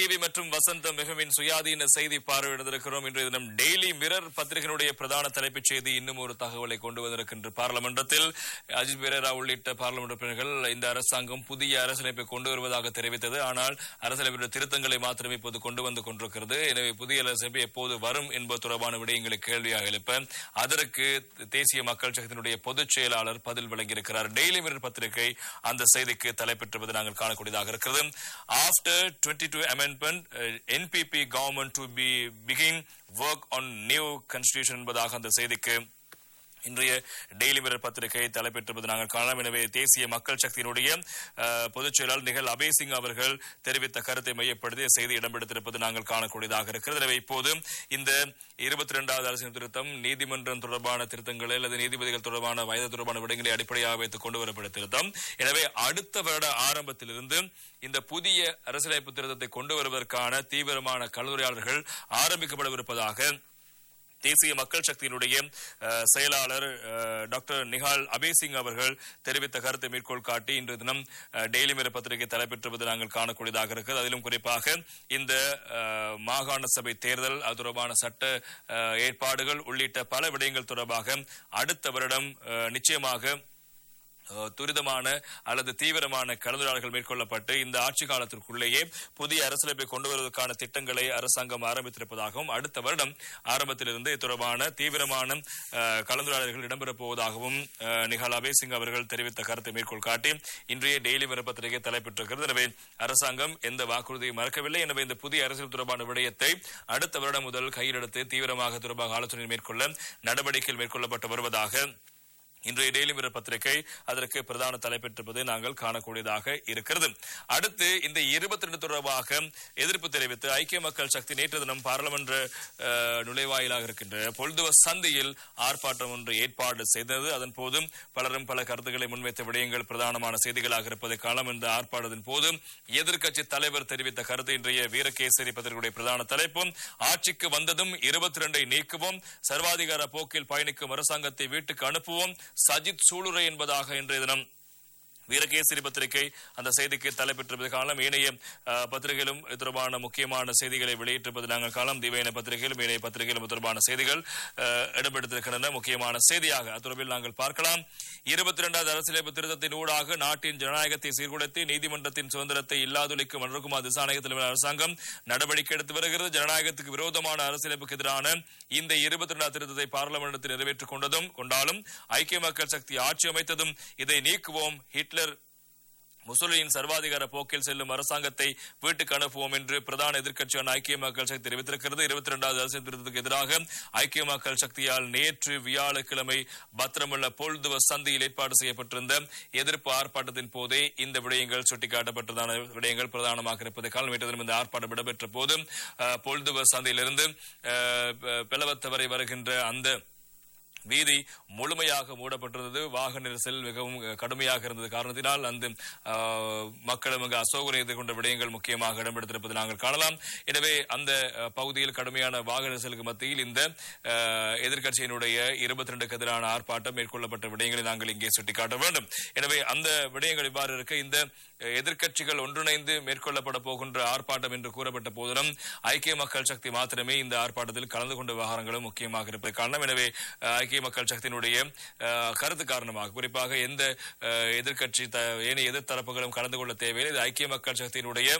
TV மற்றும் வசந்த மிகவின் சுயாதீன செய்தி பார்வையிட்டிருக்கிறோம் இன்றைய தினம் டெய்லி மிரர் பத்திரிகையினுடைய பிரதான தலைப்புச் செய்தி இன்னும் ஒரு தகவலை கொண்டு வந்திருக்கின்ற பார்லமெண்டத்தில் அஜித் பெரேரா உள்ளிட்ட பார்லமெண்ட் உறுப்பினர்கள் இந்த அரசாங்கம் புதிய அரசியலமைப்பை கொண்டு வருவதாக தெரிவித்தது ஆனால் அரசியலமைப்பு திருத்தங்களை மாத்திரமே இப்போது கொண்டு வந்து கொண்டிருக்கிறது எனவே புதிய அரசியலமைப்பு எப்போது வரும் என்பது தொடர்பான விடயங்களை கேள்வியாக எழுப்ப அதற்கு தேசிய மக்கள் சக்தியினுடைய பொதுச் செயலாளர் பதில் வழங்கியிருக்கிறார் டெய்லி மிரர் பத்திரிகை அந்த செய்திக்கு தலைப்பெற்றுவது நாங்கள் காணக்கூடியதாக இருக்கிறது after twenty two amendment NPP government to be begin work on new constitution என்பதாக அந்த செய்திக்கு இன்றைய டெய்லி மிரர் பத்திரிகை தலைப்பெற்றிருப்பது நாங்கள் காணலாம் எனவே தேசிய மக்கள் சக்தியினுடைய அஹ், பொதுச் செயலாளர் நிகழ் அபேசிங் அவர்கள் தெரிவித்த கருத்தை மையப்படுத்தி செய்தி இடம்பெடுத்திருப்பது நாங்கள் காணக்கூடியதாக இருக்கிறது எனவே இப்போது இந்த இருபத்தி இரண்டாவது அரசியல் திருத்தம் நீதிமன்றம் தொடர்பான திருத்தங்களை அல்லது நீதிபதிகள் தொடர்பான வயது தொடர்பான விடயங்களை அடிப்படையாக வைத்து கொண்டு வரப்பட்ட திருத்தம் எனவே அடுத்த வருட ஆரம்பத்திலிருந்து இந்த புதிய அரசியலமைப்பு திருத்தத்தை கொண்டு வருவதற்கான தீவிரமான கலந்துரையாடல்கள் ஆரம்பிக்கப்படவிருப்பதாக தேசிய மக்கள் சக்தியினுடைய அஹ், செயலாளர் அஹ், டாக்டர் நிகால் அபேசிங் அவர்கள் தெரிவித்த கருத்தை மேற்கோள் காட்டி இன்று தினம் அஹ், டெய்லி மிர பத்திரிகை தலைப்பெற்றுவது நாங்கள் காணக்கூடியதாக இருக்கிறது அதிலும் குறிப்பாக இந்த அஹ், மாகாண சபை தேர்தல் அது தொடர்பான சட்ட அஹ், ஏற்பாடுகள் உள்ளிட்ட பல விடயங்கள் தொடர்பாக அடுத்த வருடம் அஹ், நிச்சயமாக அஹ், துரிதமான அல்லது தீவிரமான கலந்துரையாடல்கள் மேற்கொள்ளப்பட்டு இந்த ஆட்சி காலத்திற்குள்ளேயே புதிய அரசியலமைப்பை கொண்டு வருவதற்கான திட்டங்களை அரசாங்கம் ஆரம்பித்திருப்பதாகவும் அடுத்த வருடம் ஆரம்பத்திலிருந்து இது தொடர்பான தீவிரமான அஹ், கலந்துரையாடல்கள் இடம்பெறப் போவதாகவும் அஹ், நிகால் அபேசிங் அவர்கள் தெரிவித்த கருத்தை மேற்கோள் காட்டி இன்றைய டெய்லி மிர பத்திரிகை தலைப்பெற்றிருக்கிறது எனவே அரசாங்கம் எந்த வாக்குறுதியை மறக்கவில்லை எனவே இந்த புதிய அரசியல் தொடர்பான விடயத்தை அடுத்த வருடம் முதல் கையில் எடுத்து தீவிரமாக தொடர்பாக ஆலோசனை மேற்கொள்ள நடவடிக்கைகள் மேற்கொள்ளப்பட்டு வருவதாக இன்றைய டெய்லி மிரர் பத்திரிகை அதற்கு பிரதான தலைப்பெற்றிருப்பதை நாங்கள் காணக்கூடியதாக இருக்கிறது அடுத்து இந்த இருபத்தி ரெண்டு தொடர்பாக எதிர்ப்பு தெரிவித்து ஐக்கிய மக்கள் சக்தி நேற்று தினம் பாராளுமன்ற அஹ், நுழைவாயிலாக இருக்கின்ற பொழுதுவ சந்தையில் ஆர்ப்பாட்டம் ஒன்று ஏற்பாடு செய்தது அதன் போதும் பலரும் பல கருத்துக்களை முன்வைத்த விடயங்கள் பிரதானமான செய்திகளாக இருப்பதை காலம் இந்த ஆர்ப்பாட்டத்தின் போது எதிர்க்கட்சி தலைவர் தெரிவித்த கருத்து இன்றைய வீரகேசரி பத்திரிகையுடைய பிரதான தலைப்பும் ஆட்சிக்கு வந்ததும் இருபத்தி ரெண்டை நீக்குவோம் சர்வாதிகார போக்கில் பயணிக்கும் அரசாங்கத்தை வீட்டுக்கு அனுப்புவோம் சஜித் சூளுரை என்பதாக இன்றைய தினம் வீரகேசரி பத்திரிகை அந்த செய்திக்கு தலைப்பெற்றிருப்பது காலம் ஏனைய அஹ், பத்திரிகையிலும் இது தொடர்பான முக்கியமான செய்திகளை வெளியிட்டிருப்பது நாங்கள் காலம் திவையின பத்திரிகையிலும் ஏனைய பத்திரிகையிலும் இது தொடர்பான செய்திகள் அஹ், இடம்பெடுத்திருக்கின்றன முக்கியமான செய்தியாக அது தொடர்பில் நாங்கள் பார்க்கலாம் இருபத்தி இரண்டாவது அரசியலமைப்பு திருத்தத்தின் ஊடாக நாட்டின் ஜனநாயகத்தை சீர்குலைத்து நீதிமன்றத்தின் சுதந்திரத்தை இல்லாதொழிக்கும் மன்றுகுமார் திசாநாயக தலைமையிலான அரசாங்கம் நடவடிக்கை எடுத்து வருகிறது ஜனநாயகத்துக்கு விரோதமான அரசியலமைப்புக்கு எதிரான இந்த இருபத்தி இரண்டாவது திருத்தத்தை பாராளுமன்றத்தில் நிறைவேற்றிக் கொண்டதும் கொண்டாலும் ஐக்கிய மக்கள் சக்தி ஆட்சி அமைத்ததும் இதை நீக்குவோம் ஹிட்லர் முசோலினியின் சர்வாதிகார போக்கில் செல்லும் அரசாங்கத்தை வீட்டுக்கு அனுப்புவோம் என்று பிரதான எதிர்க்கட்சியான ஐக்கிய மக்கள் சக்தி தெரிவித்திருக்கிறது இருபத்தி இரண்டாவது அரசியல் திருத்தத்துக்கு எதிராக ஐக்கிய மக்கள் சக்தியால் நேற்று வியாழக்கிழமை பத்திரமுள்ள பொழுதுவ சந்தியில் ஏற்பாடு செய்யப்பட்டிருந்த எதிர்ப்பு ஆர்ப்பாட்டத்தின் போதே இந்த விடயங்கள் சுட்டிக்காட்டப்பட்டதான விடயங்கள் பிரதானமாக இருப்பதை காலம் மீட்டதும் இந்த ஆர்ப்பாட்டம் இடம்பெற்ற போது அஹ், பொழுதுவ சந்தையிலிருந்து அஹ், பெ- பெலவத்த வரை வருகின்ற அந்த வீதி முழுமையாக மூடப்பட்டிருந்தது வாகன நெரிசல் மிகவும் கடுமையாக இருந்தது காரணத்தினால் அந்த ஆஹ், மக்களும் அங்கு அசௌகரியம் எதிர்கொண்ட விடயங்கள் முக்கியமாக இடம்பெடுத்திருப்பதை நாங்கள் காணலாம் எனவே அந்த அஹ், பகுதியில் கடுமையான வாகன நெரிசலுக்கு மத்தியில் இந்த ஆஹ், எதிர்க்கட்சியினுடைய இருபத்தி ரெண்டுக்கு எதிரான ஆர்ப்பாட்டம் மேற்கொள்ளப்பட்ட விடயங்களை நாங்கள் இங்கே சுட்டிக்காட்ட வேண்டும் எனவே அந்த விடயங்கள் இவ்வாறு இருக்க இந்த அஹ், எதிர்க்கட்சிகள் ஒன்றிணைந்து மேற்கொள்ளப்பட போகின்ற ஆர்ப்பாட்டம் என்று கூறப்பட்ட போதிலும் ஐக்கிய மக்கள் சக்தி மாத்திரமே இந்த ஆர்ப்பாட்டத்தில் கலந்து கொண்ட விவகாரங்களும் முக்கியமாக இருப்பதை காரணம் எனவே அஹ், ஐக்கிய மக்கள் சக்தியினுடைய அஹ், கருத்து காரணமாக குறிப்பாக எந்த அஹ், எதிர்க்கட்சி த- ஏனைய எதிர்த்தரப்புகளும் கலந்து கொள்ள தேவையில்லை இது ஐக்கிய மக்கள் சக்தியினுடைய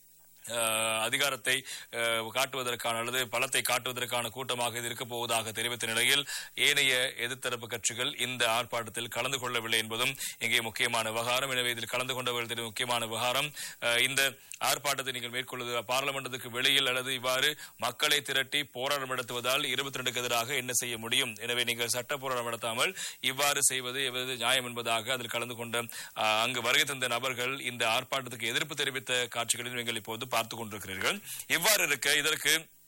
அஹ், அதிகாரத்தை அஹ், காட்டுவதற்கான அல்லது பலத்தை காட்டுவதற்கான கூட்டமாக இது இருக்கப் போவதாக தெரிவித்த நிலையில் ஏனைய எதிர்த்தரப்பு கட்சிகள் இந்த ஆர்ப்பாட்டத்தில் கலந்து கொள்ளவில்லை என்பதும் இங்கே முக்கியமான விவகாரம் எனவே இதில் கலந்து கொண்டவர்கள் முக்கியமான விவகாரம் அஹ், இந்த ஆர்ப்பாட்டத்தை நீங்கள் மேற்கொள்வது பார்லமெண்டத்துக்கு வெளியில் அல்லது இவ்வாறு மக்களை திரட்டி போராட்டம் நடத்துவதால் இருபத்தி ரெண்டுக்கு எதிராக என்ன செய்ய முடியும் எனவே நீங்கள் சட்ட போராட்டம் நடத்தாமல் இவ்வாறு செய்வது எவ்வளவு நியாயம் என்பதாக அதில் கலந்து கொண்ட அஹ், அங்கு வருகை தந்த நபர்கள் இந்த ஆர்ப்பாட்டத்துக்கு எதிர்ப்பு தெரிவித்த காட்சிகளையும் நீங்கள் இப்போது பார்த்துக் கொண்டிருக்கிறீர்கள் இவ்வாறு இருக்க இதற்கு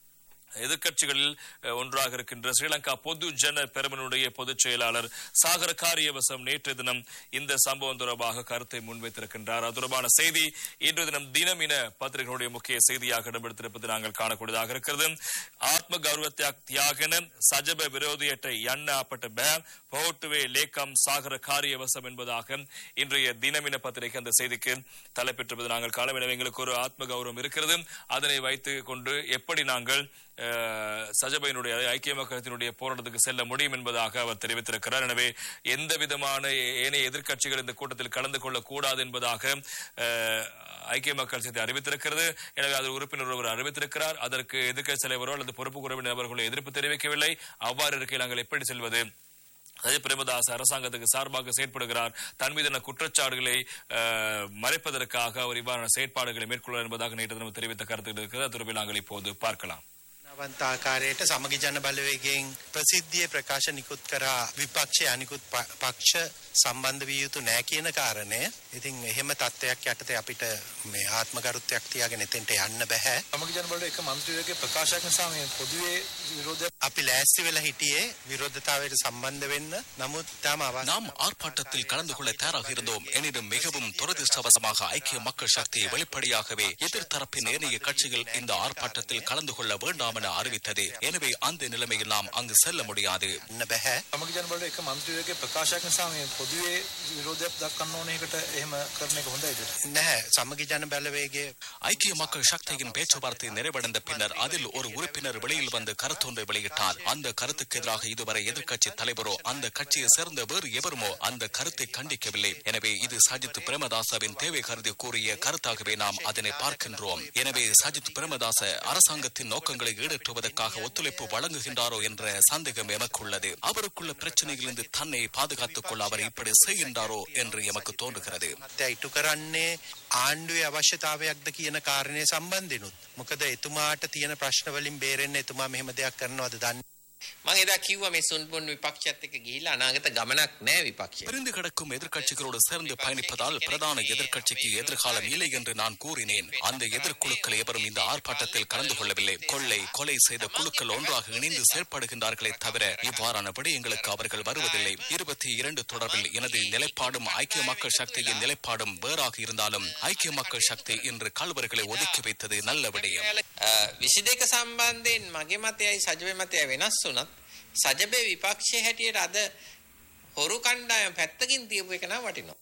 எதிர்க்கட்சிகளில் அஹ், ஒன்றாக இருக்கின்ற ஸ்ரீலங்கா பொது ஜன பெருமனுடைய பொதுச் செயலாளர் சாகர காரியவசம் நேற்று தினம் இந்த சம்பவம் தொடர்பாக கருத்தை முன்வைத்திருக்கின்றார் அது தொடர்பான செய்தி இன்று தினம் தினம் இன பத்திரிகைகளுடைய முக்கிய செய்தியாக இடம்பெடுத்திருப்பது நாங்கள் காணக்கூடியதாக இருக்கிறது ஆத்ம கௌரவ தியாகன சஜப விரோதியட்டை எண்ண அப்பட்ட பே போட்டுவே லேக்கம் சாகர காரியவசம் என்பதாக இன்றைய தினமின பத்திரிகை அந்த செய்திக்கு தலைப்பெற்றிருப்பது நாங்கள் காண எனவே எங்களுக்கு ஒரு ஆத்ம கௌரவம் இருக்கிறது அதனை வைத்துக் கொண்டு எப்படி நாங்கள் அஹ், சஜபையினுடைய அதாவது ஐக்கிய மக்களத்தினுடைய போராட்டத்துக்கு செல்ல முடியும் என்பதாக அவர் தெரிவித்திருக்கிறார் எனவே எந்த விதமான ஏனைய எதிர்க்கட்சிகள் இந்த கூட்டத்தில் கலந்து கொள்ளக்கூடாது என்பதாக அஹ், ஐக்கிய மக்கள் சக்தி அறிவித்திருக்கிறது எனவே அதில் உறுப்பினர் ஒருவர் அறிவித்திருக்கிறார் அதற்கு எதிர்க்கட்சி தலைவரோ அல்லது பொறுப்பு குறைவினர் அவர்களோ எதிர்ப்பு தெரிவிக்கவில்லை அவ்வாறு இருக்கையில் நாங்கள் எப்படி செல்வது அஜய் பிரேமதாஸ் அரசாங்கத்துக்கு சார்பாக செயற்படுகிறார் தன் மீதான குற்றச்சாட்டுகளை அஹ், மறைப்பதற்காக அவர் இவ்வாறான செயற்பாடுகளை மேற்கொள்ள என்பதாக நேற்று தினம் தெரிவித்த கருத்துக்கள் இருக்கிறது அது தொடர்பில் நாங்கள் இப்போது பார்க்கலாம் නවන්ත ආකාරයට සමගි ජන බලවේගෙන් ප්‍රසිද්ධිය ප්‍රකාශ නිකුත් කරා විපක්ෂය අනිකුත් ප- පක්ෂ සම්බන්ධ විය යුතු නෑ කියන කාරණය. ඉතින් එහෙම තත්ත්වයක් යටතේ අපිට මේ ආත්මගරුත්වයක් තියාගෙන එතෙන්ට යන්න බැහැ. සමගි ජනබලට එක මන්ත්‍රීවරයෙක්ගේ ප්‍රකාශයක් නිසා මේ පොදුවේ විරෝධයක් අපි ලෑස්ති වෙලා හිටියේ විරෝධතාවයට සම්බන්ධ වෙන්න. නමුත් තාම අවස්ථාවක් நாம் ஆர்ப்பாட்டத்தில் கலந்து கொள்ள தயாராக இருந்தோம் எனினும் மிகவும் துரதிருஷ்டவசமாக ஐக்கிய மக்கள் சக்தி வெளிப்படையாகவே எதிர்த்தரப்பின் ஏனைய கட்சிகள் இந்த ஆர்ப்பாட்டத்தில் கலந்து கொள்ள வேண்டாம் என அறிவித்தது எனவே அந்த நிலைமையில் நாம் அங்கு செல்ல முடியாது යන්න බැහැ. සමගි ජනබලට එක මන්ත්‍රීවරයෙක්ගේ ප්‍රකාශයක් නිසා මේ පොදුවේ විරෝධයක් දක්වන්න ඕන එකට එහෙම කරන එක හොඳයිද? නැහැ සමගි ජන බලවේගය ஐக்கிய மக்கள் சக்தியின் பேச்சுவார்த்தை நிறைவடைந்த பின்னர் அதில் ஒரு உறுப்பினர் வெளியில் வந்து கருத்தொன்றை வெளியிட்டார் அந்த கருத்துக்கு எதிராக இதுவரை எதிர்க்கட்சி தலைவரோ அந்த கட்சியை சேர்ந்த வேறு எவருமோ அந்த கருத்தை கண்டிக்கவில்லை எனவே இது சஜித் பிரேமதாசவின் தேவை கருதி கூறிய கருத்தாகவே நாம் அதனை பார்க்கின்றோம் எனவே சஜித் பிரேமதாச அரசாங்கத்தின் நோக்கங்களை ஈடேற்றுவதற்காக ஒத்துழைப்பு வழங்குகின்றாரோ என்ற சந்தேகம் எமக்கு உள்ளது அவருக்குள்ள பிரச்சனையிலிருந்து தன்னை பாதுகாத்துக் கொள்ள அவர் இப்படி செய்கின்றாரோ என்று எமக்கு தோன்றுகிறது මත්ය ඉටු කරන්නේ ආණ්ඩුවේ අවශ්‍යතාවයක්ද කියන කාරණය සම්බන්ධිනුත්. මොකද එතුමාට තියෙන ප්‍රශ්නවලින් බේරෙන්න එතුමා මෙහෙම දෙයක් කරනවද දන්න. මං එදා කිව්වා මේ සුන්බුන් විපක්ෂයත් එක්ක ගිහිල්ලා අනාගත ගමනක් නැහැ විපක්ෂය. பிரிந்து கிடக்கும் எதிர்க்கட்சிகளோடு சேர்ந்து பயணிப்பதால் பிரதான எதிர்க்கட்சிக்கு எதிர்காலம் இல்லை என்று நான் கூறினேன் அந்த எதிர்க்குழுக்கள் எவரும் இந்த ஆர்ப்பாட்டத்தில் கலந்து கொள்ளவில்லை கொள்ளை கொலை செய்த குழுக்கள் ஒன்றாக இணைந்து செயற்படுகின்றார்களே தவிர இவ்வாறான விடயங்களுக்கு அவர்கள் வருவதில்லை இருபத்தி இரண்டு தொடர்பில் எனது நிலைப்பாடும் ஐக்கிய மக்கள் சக்தியின் நிலைப்பாடும் வேறாக இருந்தாலும் ஐக்கிய மக்கள் சக்தி இன்று கல்வர்களை ஒதுக்கி வைத்தது நல்ல விடயம் විසි දෙක සම්බන්ධයෙන් මගේ මතයයි සජබේ මතය වෙනස් වුනත් සජබේ විපක්ෂය හැටියට අද හොරු කණ්ඩායම් පැත්තකින් තියපු එක නම් වටිනවා.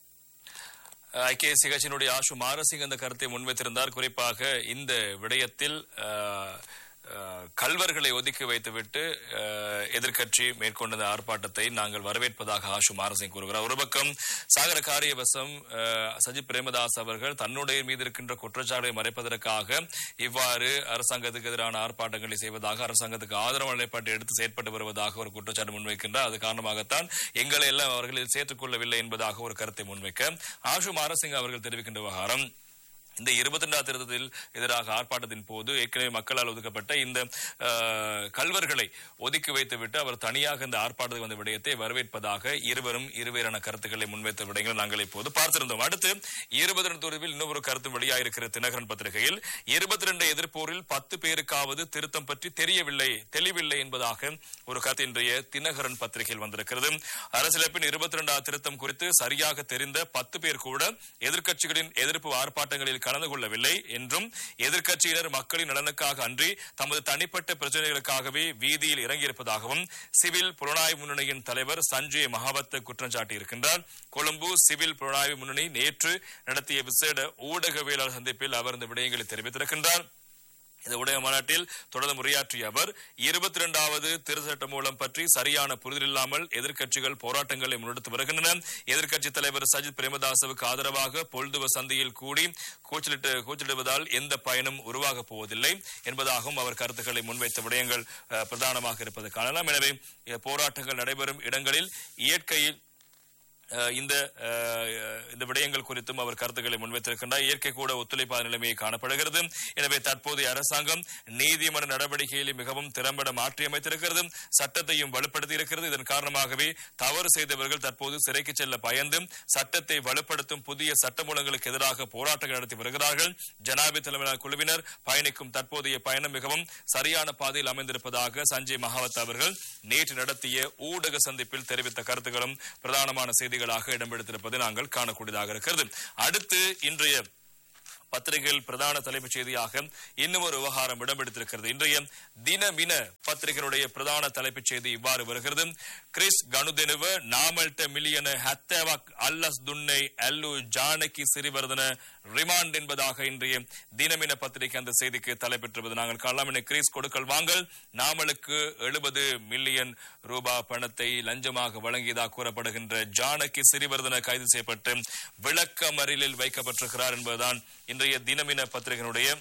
ஐக்கிய சிகச்சினுடைய ஆஷு மாரசிங் அந்த கருத்தை முன்வைத்திருந்தார் குறிப்பாக இந்த விடயத்தில் அஹ், அஹ், கல்வர்களை ஒதுக்கி வைத்துவிட்டு அஹ், எதிர்க்கட்சி மேற்கொண்ட இந்த ஆர்ப்பாட்டத்தை நாங்கள் வரவேற்பதாக ஆஷு மாரசிங் கூறுகிறார் ஒரு பக்கம் சாகர காரியவசம் அஹ், சஜித் பிரேமதாஸ் அவர்கள் தன்னுடைய மீது இருக்கின்ற குற்றச்சாட்டை மறைப்பதற்காக இவ்வாறு அரசாங்கத்துக்கு எதிரான ஆர்ப்பாட்டங்களை செய்வதாக அரசாங்கத்துக்கு ஆதரவு நிலைப்பாட்டை எடுத்து செயற்பட்டு வருவதாக ஒரு குற்றச்சாட்டு முன்வைக்கின்றார் அது காரணமாகத்தான் எங்களை எல்லாம் அவர்கள் இதில் சேர்த்துக் கொள்ளவில்லை என்பதாக ஒரு கருத்தை முன்வைக்க ஆஷு மாரசிங் அவர்கள் தெரிவிக்கின்ற விவகாரம் இந்த இருபத்தி ரெண்டாம் திருத்தத்தில் எதிராக ஆர்ப்பாட்டத்தின் போது ஏற்கனவே மக்களால் ஒதுக்கப்பட்ட இந்த அஹ், கல்வர்களை ஒதுக்கி வைத்துவிட்டு அவர் தனியாக இந்த ஆர்ப்பாட்டத்துக்கு வந்த விடயத்தை வரவேற்பதாக இருவரும் இருவேறான கருத்துக்களை முன்வைத்த விடயங்களை நாங்கள் இப்போது பார்த்திருந்தோம் அடுத்து இருபத்தி ரெண்டு தொகுதியில் இன்னொரு கருத்து வெளியாயிருக்கிற தினகரன் பத்திரிகையில் இருபத்தி ரெண்டு எதிர்ப்போரில் பத்து பேருக்காவது திருத்தம் பற்றி தெரியவில்லை தெளிவில்லை என்பதாக ஒரு கருத்து இன்றைய தினகரன் பத்திரிகையில் வந்திருக்கிறது அரசியலமைப்பின் இருபத்தி இரண்டாம் திருத்தம் குறித்து சரியாக தெரிந்த பத்து பேர் கூட எதிர்க்கட்சிகளின் எதிர்ப்பு ஆர்ப்பாட்டங்களில் கலந்து கொள்ளவில்லை என்றும் எதிர்க்கட்சியினர் மக்களின் நலனுக்காக அன்றி தமது தனிப்பட்ட பிரச்சனைகளுக்காகவே வீதியில் இறங்கியிருப்பதாகவும் சிவில் புலனாய்வு முன்னணியின் தலைவர் சஞ்சய் மகாவத் குற்றம் சாட்டியிருக்கின்றார் கொழும்பு சிவில் புலனாய்வு முன்னணி நேற்று நடத்திய விசேட ஊடகவியலாளர் சந்திப்பில் அவர் இந்த விடயங்களை தெரிவித்திருக்கின்றார் இந்த உடைய மாநாட்டில் தொடர்ந்து உரையாற்றிய அவர் இருபத்தி இரண்டாவது திருத்த சட்டம் மூலம் பற்றி சரியான புரிதல் இல்லாமல் எதிர்க்கட்சிகள் போராட்டங்களை முன்னெடுத்து வருகின்றன எதிர்க்கட்சித் தலைவர் சஜித் பிரேமதாசவுக்கு ஆதரவாக பொழுதுவ சந்தையில் கூடி கூச்சலிட்டு கூச்சலிடுவதால் எந்த பயனும் உருவாகப் போவதில்லை என்பதாகவும் அவர் கருத்துக்களை முன்வைத்த விடயங்கள் அஹ், பிரதானமாக இருப்பதை காணலாம் எனவே அஹ், போராட்டங்கள் நடைபெறும் இடங்களில் இயற்கையில் அஹ் இந்த அஹ், இந்த விடயங்கள் குறித்தும் அவர் கருத்துக்களை முன்வைத்திருக்கின்றார் இயற்கை கூட ஒத்துழைப்பாத நிலைமையை காணப்படுகிறது எனவே தற்போதைய அரசாங்கம் நீதிமன்ற நடவடிக்கைகளை மிகவும் திறம்பட மாற்றியமைத்திருக்கிறது சட்டத்தையும் வலுப்படுத்தி இருக்கிறது இதன் காரணமாகவே தவறு செய்தவர்கள் தற்போது சிறைக்கு செல்ல பயந்து சட்டத்தை வலுப்படுத்தும் புதிய சட்டமூலங்களுக்கு எதிராக போராட்டங்கள் நடத்தி வருகிறார்கள் ஜனாபி தலைமையிலான குழுவினர் பயணிக்கும் தற்போதைய பயணம் மிகவும் சரியான பாதையில் அமைந்திருப்பதாக சஞ்சய் மகாவத் அவர்கள் நேற்று நடத்திய ஊடக சந்திப்பில் தெரிவித்த கருத்துக்களும் பிரதானமான செய்திகளாக இடம்பெடுத்திருப்பதை நாங்கள் காணக்கூடியதாக இருக்கிறது அடுத்து இன்றைய பத்திரிகையில் பிரதான தலைப்புச் செய்தியாக இன்னும் ஒரு விவகாரம் இடம்பெடுத்திருக்கிறது இன்றைய தினமின பத்திரிகையினுடைய பிரதான தலைப்புச் செய்தி இவ்வாறு வருகிறது கிறிஸ் கனுதெனுவ நாமல்ட மில்லியன ஹத்தேவாக் அல்லஸ் துன்னை அல்லு ஜானகி சிறிவர்தன ரிமாண்ட் என்பதாக இன்றைய தினமின பத்திரிகை அந்த செய்திக்கு தலைப்பெற்றுவது நாங்கள் காணலாம் என கிரீஸ் கொடுக்கல் வாங்கல் நாமலுக்கு எழுபது மில்லியன் ரூபாய் பணத்தை லஞ்சமாக வழங்கியதாக கூறப்படுகின்ற ஜானகி சிறிவர்தன கைது செய்யப்பட்டு விளக்க மறியலில் வைக்கப்பட்டிருக்கிறார் என்பதுதான் இன்றைய தினமின பத்திரிகையினுடைய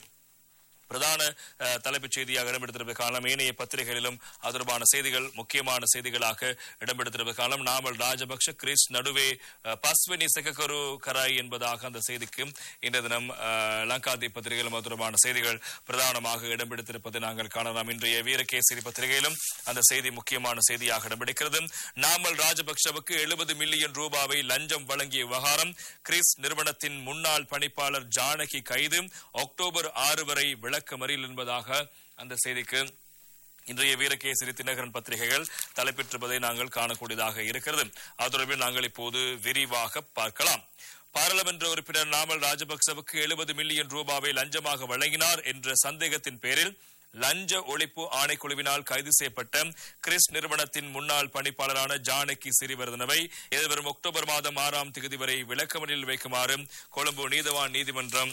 பிரதான அஹ், தலைப்புச் செய்தியாக இடம்பெடுத்திருப்ப காலம் ஏனைய பத்திரிகைகளிலும் அது தொடர்பான செய்திகள் முக்கியமான செய்திகளாக இடம்பெடுத்திருப்ப காலம் நாமல் ராஜபக்ஷ கிறிஸ் நடுவே அஹ், பஸ்வினி செகக்கரு கராய் என்பதாக அந்த செய்திக்கு இன்றைய தினம் அஹ், லங்காதி பத்திரிகையிலும் அது தொடர்பான செய்திகள் பிரதானமாக இடம்பெடுத்திருப்பதை நாங்கள் காணலாம் இன்றைய வீரகேசரி பத்திரிகையிலும் அந்த செய்தி முக்கியமான செய்தியாக இடம்பெடுக்கிறது நாமல் ராஜபக்ஷவுக்கு எழுபது மில்லியன் ரூபாவை லஞ்சம் வழங்கிய விவகாரம் கிறிஸ் நிறுவனத்தின் முன்னாள் பணிப்பாளர் ஜானகி கைது அக்டோபர் ஆறு வரை விளக்க மறியல் என்பதாக அந்த செய்திக்கு இன்றைய வீரகேசரி தினகரன் பத்திரிகைகள் தலைப்பெற்றிருப்பதை நாங்கள் காணக்கூடியதாக இருக்கிறது அது தொடர்பில் நாங்கள் இப்போது விரிவாக பார்க்கலாம் பாராளுமன்ற உறுப்பினர் நாமல் ராஜபக்சவுக்கு எழுபது மில்லியன் ரூபாவை லஞ்சமாக வழங்கினார் என்ற சந்தேகத்தின் பேரில் லஞ்ச ஒழிப்பு ஆணைக்குழுவினால் கைது செய்யப்பட்ட கிறிஸ் நிறுவனத்தின் முன்னாள் பணிப்பாளரான ஜானகி சிறிவர்தனவை எதிர்வரும் அக்டோபர் மாதம் ஆறாம் தேதி வரை விளக்கமறியலில் வைக்குமாறு கொழும்பு நீதவான் நீதிமன்றம்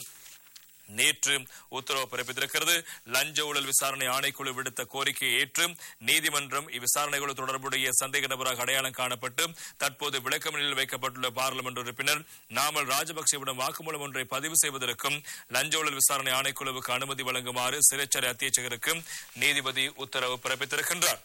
நேற்று உத்தரவு பிறப்பித்திருக்கிறது லஞ்ச ஊழல் விசாரணை ஆணைக்குழு விடுத்த கோரிக்கையை ஏற்று நீதிமன்றம் இவ்விசாரணைகளோடு தொடர்புடைய சந்தேக நபராக அடையாளம் காணப்பட்டு தற்போது விளக்கமறியலில் வைக்கப்பட்டுள்ள பாராளுமன்ற உறுப்பினர் நாமல் ராஜபக்சேவிடம் வாக்குமூலம் ஒன்றை பதிவு செய்வதற்கும் லஞ்ச ஊழல் விசாரணை ஆணைக்குழுவுக்கு அனுமதி வழங்குமாறு சிறைச்சாலை அத்தியட்சகருக்கு நீதிபதி உத்தரவு பிறப்பித்திருக்கின்றார்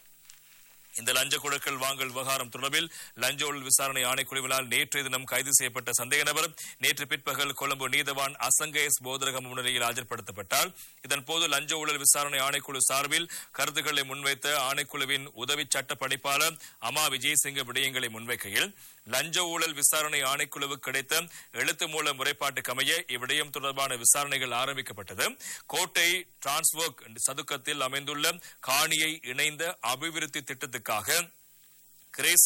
இந்த லஞ்ச குழுக்கள் வாங்கல் விவகாரம் தொடர்பில் லஞ்ச ஊழல் விசாரணை ஆணைக்குழுவினால் நேற்றைய தினம் கைது செய்யப்பட்ட சந்தேக நபர் நேற்று பிற்பகல் கொழும்பு நீதவான் அசங்கேஸ் போதரகம் முன்னிலையில் ஆஜர்படுத்தப்பட்டார் இதன் போது லஞ்ச ஊழல் விசாரணை ஆணைக்குழு சார்பில் கருத்துக்களை முன்வைத்த ஆணைக்குழுவின் உதவி சட்ட பணிப்பாளர் அமா விஜயசிங்க விடயங்களை முன்வைக்கையில் லஞ்ச ஊழல் விசாரணை ஆணைக்குழுவுக்கு கிடைத்த எழுத்து மூல முறைப்பாட்டுக்கு அமைய இவ்விடயம் தொடர்பான விசாரணைகள் ஆரம்பிக்கப்பட்டது கோட்டை டிரான்ஸ்வொர்க் சதுக்கத்தில் அமைந்துள்ள காணியை இணைந்த அபிவிருத்தி திட்டத்துக்காக கிரேஸ்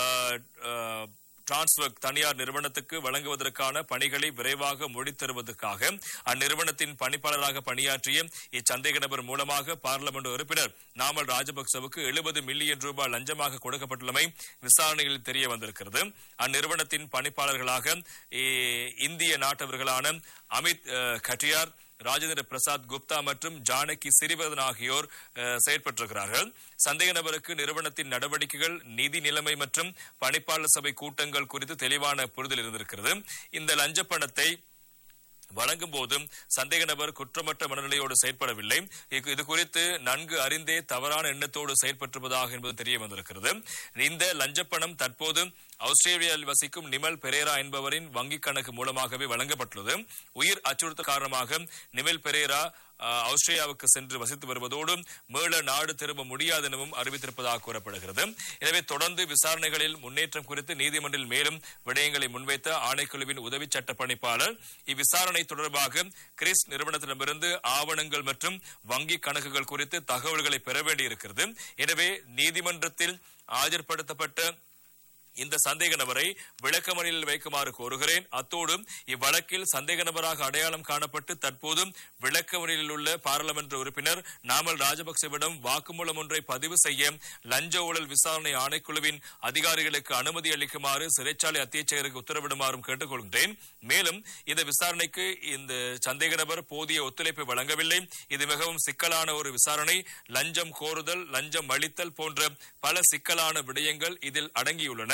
டிரான்ஸ்வர்க் தனியார் நிறுவனத்துக்கு வழங்குவதற்கான பணிகளை விரைவாக முடித்தருவதற்காக அந்நிறுவனத்தின் பணிப்பாளராக பணியாற்றிய இச்சந்தேக நபர் மூலமாக பார்லமெண்ட் உறுப்பினர் நாமல் ராஜபக்சவுக்கு எழுபது மில்லியன் ரூபாய் லஞ்சமாக கொடுக்கப்பட்டுள்ளமை விசாரணையில் தெரிய வந்திருக்கிறது அந்நிறுவனத்தின் பணிப்பாளர்களாக இ- இந்திய நாட்டவர்களான அமித் அஹ், கட்டியார் ராஜேந்திர பிரசாத் குப்தா மற்றும் ஜானகி சிறிவர்தன் ஆகியோர் அஹ், செயற்பட்டிருக்கிறார்கள் சந்தேக நபருக்கு நிறுவனத்தின் நடவடிக்கைகள் நிதி நிலைமை மற்றும் பணிப்பாளர் சபை கூட்டங்கள் குறித்து தெளிவான புரிதல் இருந்திருக்கிறது இந்த லஞ்ச பணத்தை வழங்கும் போதும் சந்தேக நபர் குற்றமற்ற மனநிலையோடு செயற்படவில்லை இது- இது குறித்து நன்கு அறிந்தே தவறான எண்ணத்தோடு செயற்பட்டிருப்பதாக என்பது தெரிய வந்திருக்கிறது இந்த லஞ்சப்பணம் தற்போது ஆஸ்திரேலியாவில் வசிக்கும் நிமல் பெரேரா என்பவரின் வங்கிக் கணக்கு மூலமாகவே வழங்கப்பட்டுள்ளது உயிர் அச்சுறுத்தல் காரணமாக நிமல் பெரேரா அஹ், ஆஸ்திரேலியாவுக்கு சென்று வசித்து வருவதோடு மீள நாடு திரும்ப முடியாது எனவும் அறிவித்திருப்பதாக கூறப்படுகிறது எனவே தொடர்ந்து விசாரணைகளில் முன்னேற்றம் குறித்து நீதிமன்றில் மேலும் விடயங்களை முன்வைத்த ஆணைக்குழுவின் உதவி சட்ட பணிப்பாளர் இவ்விசாரணை தொடர்பாக கிறிஸ் நிறுவனத்திடமிருந்து ஆவணங்கள் மற்றும் வங்கி கணக்குகள் குறித்து தகவல்களை பெற வேண்டியிருக்கிறது எனவே நீதிமன்றத்தில் ஆஜர்படுத்தப்பட்ட இந்த சந்தேக நபரை விளக்கமறியலில் வைக்குமாறு கோருகிறேன் அத்தோடு இவ்வழக்கில் சந்தேக நபராக அடையாளம் காணப்பட்டு தற்போது விளக்கமறியலில் உள்ள பாராளுமன்ற உறுப்பினர் நாமல் ராஜபக்சவிடம் வாக்குமூலம் ஒன்றை பதிவு செய்ய லஞ்ச ஊழல் விசாரணை ஆணைக்குழுவின் அதிகாரிகளுக்கு அனுமதி அளிக்குமாறு சிறைச்சாலை அத்தியட்சகருக்கு உத்தரவிடுமாறும் கேட்டுக்கொள்கிறேன் மேலும் இந்த விசாரணைக்கு இந்த சந்தேக நபர் போதிய ஒத்துழைப்பை வழங்கவில்லை இது மிகவும் சிக்கலான ஒரு விசாரணை லஞ்சம் கோருதல் லஞ்சம் அளித்தல் போன்ற பல சிக்கலான விடயங்கள் இதில் அடங்கியுள்ளன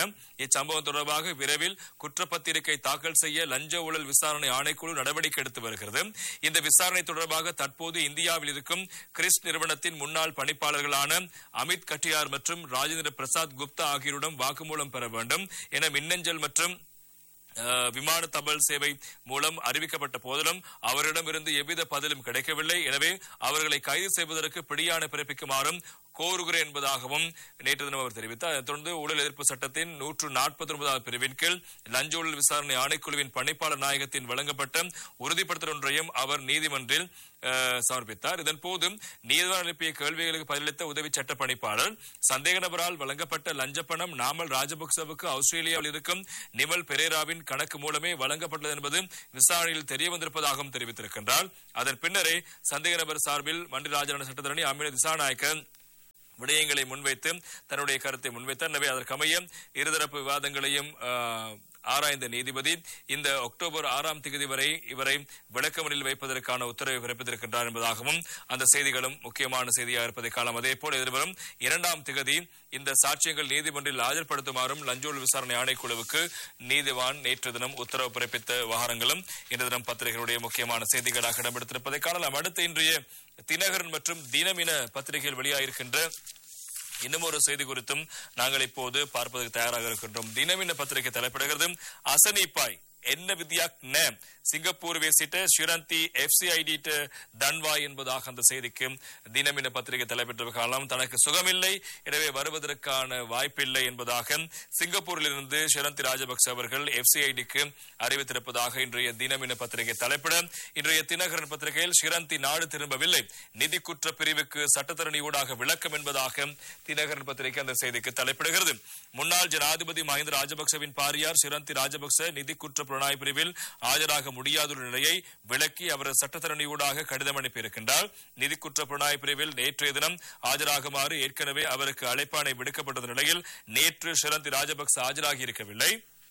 இச்சம்பவம் தொடர்பாக விரைவில் குற்றப்பத்திரிகை தாக்கல் செய்ய லஞ்ச ஊழல் விசாரணை ஆணைக்குழு நடவடிக்கை எடுத்து வருகிறது இந்த விசாரணை தொடர்பாக தற்போது இந்தியாவில் இருக்கும் கிறிஸ் நிறுவனத்தின் முன்னாள் பணிப்பாளர்களான அமித் கட்டியார் மற்றும் ராஜேந்திர பிரசாத் குப்தா ஆகியோரிடம் வாக்குமூலம் பெற வேண்டும் என மின்னஞ்சல் மற்றும் அஹ், விமான தபால் சேவை மூலம் அறிவிக்கப்பட்ட போதிலும் அவரிடமிருந்து எவ்வித பதிலும் கிடைக்கவில்லை எனவே அவர்களை கைது செய்வதற்கு பிடியாணை பிறப்பிக்குமாறும் கோருகிறேன் என்பதாகவும் நேற்று தினம் அவர் தெரிவித்தார் அதைத் தொடர்ந்து ஊழல் எதிர்ப்பு சட்டத்தின் நூற்று நாற்பத்தி ஒன்பதாவது பிரிவின் கீழ் லஞ்ச ஊழல் விசாரணை ஆணைக்குழுவின் பணிப்பாளர் நாயகத்தின் வழங்கப்பட்ட உறுதிப்படுத்தல் ஒன்றையும் அவர் நீதிமன்றில் அஹ், சமர்ப்பித்தார் இதன் போது நீதிமன்றம் எழுப்பிய கேள்விகளுக்கு பதிலளித்த உதவி சட்ட பணிப்பாளர் சந்தேக நபரால் வழங்கப்பட்ட லஞ்ச பணம் நாமல் ராஜபக்சவுக்கு ஆஸ்திரேலியாவில் இருக்கும் நிமல் பெரேராவின் கணக்கு மூலமே வழங்கப்பட்டது என்பது விசாரணையில் தெரிய வந்திருப்பதாகவும் தெரிவித்திருக்கின்றார் அதன் பின்னரே சந்தேக நபர் சார்பில் மண்டி ராஜான சட்டத்தரணி அமீன திசாநாயக்க விடயங்களை முன்வைத்து தன்னுடைய கருத்தை முன்வைத்தார் எனவே அதற்கமைய இருதரப்பு விவாதங்களையும் ஆஹ், ஆராய்ந்த நீதிபதி இந்த அக்டோபர் ஆறாம் தேதி வரை இவரை விளக்கமறில் வைப்பதற்கான உத்தரவை பிறப்பித்திருக்கின்றார் என்பதாகவும் அந்த செய்திகளும் முக்கியமான செய்தியாக இருப்பதை காணலாம் அதே போல் எதிர்வரும் இரண்டாம் திகதி இந்த சாட்சியங்கள் நீதிமன்றில் ஆஜர்படுத்துமாறும் லஞ்சோல் விசாரணை ஆணைக்குழுவுக்கு நீதிவான் நேற்று தினம் உத்தரவு பிறப்பித்த விவகாரங்களும் இன்று தினம் பத்திரிகைகளுடைய முக்கியமான செய்திகளாக இடம்பெடுத்திருப்பதை காணலாம் அடுத்து இன்றைய தினகரன் மற்றும் தினமின பத்திரிகையில் வெளியாகிருக்கின்ற இன்னும் ஒரு செய்தி குறித்தும் நாங்கள் இப்போது பார்ப்பதற்கு தயாராக இருக்கின்றோம் தினமின பத்திரிகை தலைப்பிடுகிறது அசனிப்பாய் என்ன வித்யாக் ந சிங்கப்பூர் வேசிட்ட ஷிரந்தி எஃப்சிஐடி தன்வாய் என்பதாக அந்த செய்திக்கு தினமின பத்திரிகை தலைப்பெற்ற காலம் தனக்கு சுகமில்லை எனவே வருவதற்கான வாய்ப்பில்லை என்பதாக சிங்கப்பூரில் இருந்து ஷிரந்தி ராஜபக்ச அவர்கள் எஃப்சிஐடிக்கு அறிவித்திருப்பதாக இன்றைய தினமின பத்திரிகை தலைப்பிட இன்றைய தினகரன் பத்திரிகையில் ஷிரந்தி நாடு திரும்பவில்லை நிதி குற்ற பிரிவுக்கு சட்டத்தரணி ஊடாக விளக்கம் என்பதாக தினகரன் பத்திரிகை அந்த செய்திக்கு தலைப்பிடுகிறது முன்னாள் ஜனாதிபதி மஹிந்த ராஜபக்சவின் பாரியார் ஷிரந்தி ராஜபக்ச நிதி குற்ற புலனாய்வு பிரிவில் ஆஜராக முடியாத ஒரு நிலையை விளக்கி அவர் சட்டத்தரணியூடாக கடிதம் அனுப்பியிருக்கின்றார் நிதி குற்ற புலனாய்வு பிரிவில் நேற்றைய தினம் ஆஜராகுமாறு ஏற்கனவே அவருக்கு அழைப்பாணை விடுக்கப்பட்ட நிலையில் நேற்று ஷிரந்தி ராஜபக்ச ஆஜராகி இருக்கவில்லை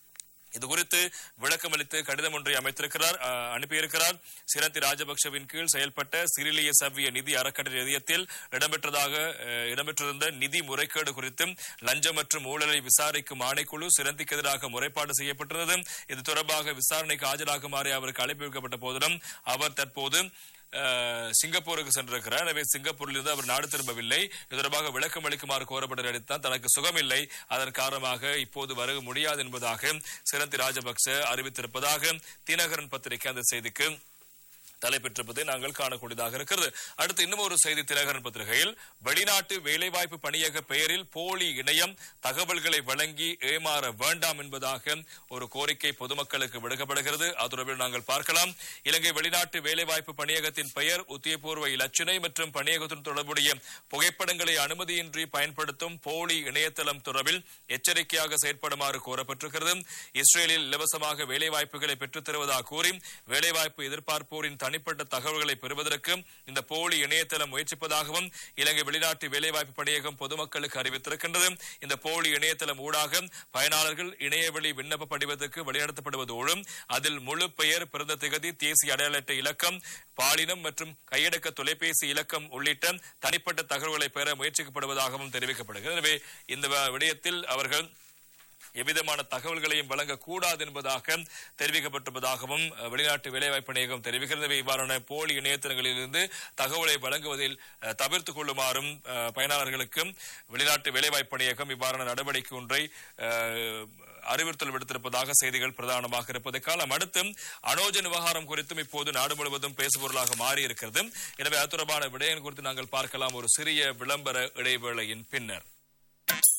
இது குறித்து விளக்கமளித்து கடிதம் ஒன்றை அமைத்திருக்கிறார் அஹ், அனுப்பியிருக்கிறார் சிரந்தி ராஜபக்சவின் கீழ் செயல்பட்ட சிறிலிய சவ்விய நிதி அறக்கட்டளை நிதியத்தில் இடம்பெற்றதாக அஹ், இடம்பெற்றிருந்த நிதி முறைகேடு குறித்தும் லஞ்சம் மற்றும் ஊழலை விசாரிக்கும் ஆணைக்குழு சிரந்திக்கு எதிராக முறைப்பாடு செய்யப்பட்டிருந்தது இது தொடர்பாக விசாரணைக்கு ஆஜராகுமாறு அவருக்கு அழைப்பு விடுக்கப்பட்ட போதிலும் அவர் தற்போது அஹ், சிங்கப்பூருக்கு சென்றிருக்கிறார் எனவே சிங்கப்பூரில் இருந்து அவர் நாடு திரும்பவில்லை இது தொடர்பாக விளக்கம் அளிக்குமாறு கோரப்பட்ட நிலைத்தான் தனக்கு சுகமில்லை அதன் காரணமாக இப்போது வர முடியாது என்பதாக சிரந்தி ராஜபக்ச அறிவித்திருப்பதாக தினகரன் பத்திரிகை அந்த செய்திக்கு தலைப்பெற்றிருப்பதை நாங்கள் காணக்கூடியதாக இருக்கிறது அடுத்து இன்னும் ஒரு செய்தி தினகரன் பத்திரிகையில் வெளிநாட்டு வேலைவாய்ப்பு பணியக பெயரில் போலி இணையம் தகவல்களை வழங்கி ஏமாற வேண்டாம் என்பதாக ஒரு கோரிக்கை பொதுமக்களுக்கு விடுக்கப்படுகிறது அது தொடர்பில் நாங்கள் பார்க்கலாம் இலங்கை வெளிநாட்டு வேலைவாய்ப்பு பணியகத்தின் பெயர் உத்தியபூர்வ இலச்சினை மற்றும் பணியகத்துடன் தொடர்புடைய புகைப்படங்களை அனுமதியின்றி பயன்படுத்தும் போலி இணையதளம் தொடர்பில் எச்சரிக்கையாக செயற்படுமாறு கோரப்பட்டிருக்கிறது இஸ்ரேலில் இலவசமாக வேலைவாய்ப்புகளை பெற்றுத் தருவதாக கூறி வேலைவாய்ப்பு எதிர்பார்ப்போரின் தனிப்பட்ட தகவல்களை பெறுவதற்கு இந்த போலி இணையதளம் முயற்சிப்பதாகவும் இலங்கை வெளிநாட்டு வேலைவாய்ப்பு பணியகம் பொதுமக்களுக்கு அறிவித்திருக்கின்றது இந்த போலி இணையதளம் ஊடாக பயனாளர்கள் இணையவழி விண்ணப்ப படிவத்துக்கு வழிநடத்தப்படுவதோடு அதில் முழு பெயர் பிறந்த திகதி தேசிய அடையாள அட்டை இலக்கம் பாலினம் மற்றும் கையடக்க தொலைபேசி இலக்கம் உள்ளிட்ட தனிப்பட்ட தகவல்களை பெற முயற்சிக்கப்படுவதாகவும் தெரிவிக்கப்படுகிறது எனவே இந்த வ- விடயத்தில் அவர்கள் எவ்விதமான தகவல்களையும் வழங்கக்கூடாது என்பதாக தெரிவிக்கப்பட்டிருப்பதாகவும் அஹ், வெளிநாட்டு வேலைவாய்ப்பு நிலையம் தெரிவிக்கிறது எனவே இவ்வாறான போலி இணையதளங்களிலிருந்து தகவலை வழங்குவதில் அஹ், தவிர்த்துக் கொள்ளுமாறும் அஹ், பயனாளர்களுக்கும் வெளிநாட்டு வேலைவாய்ப்பு நிலையம் இவ்வாறான நடவடிக்கை ஒன்றை அஹ், அறிவுறுத்தல் விடுத்திருப்பதாக செய்திகள் பிரதானமாக இருப்பதை காலம் அடுத்து அனோஜன் விவகாரம் குறித்தும் இப்போது நாடு முழுவதும் பேசுபொருளாக மாறி இருக்கிறது எனவே அது தொடர்பான விடயம் குறித்து நாங்கள் பார்க்கலாம் ஒரு சிறிய விளம்பர இடைவேளையின் பின்னர்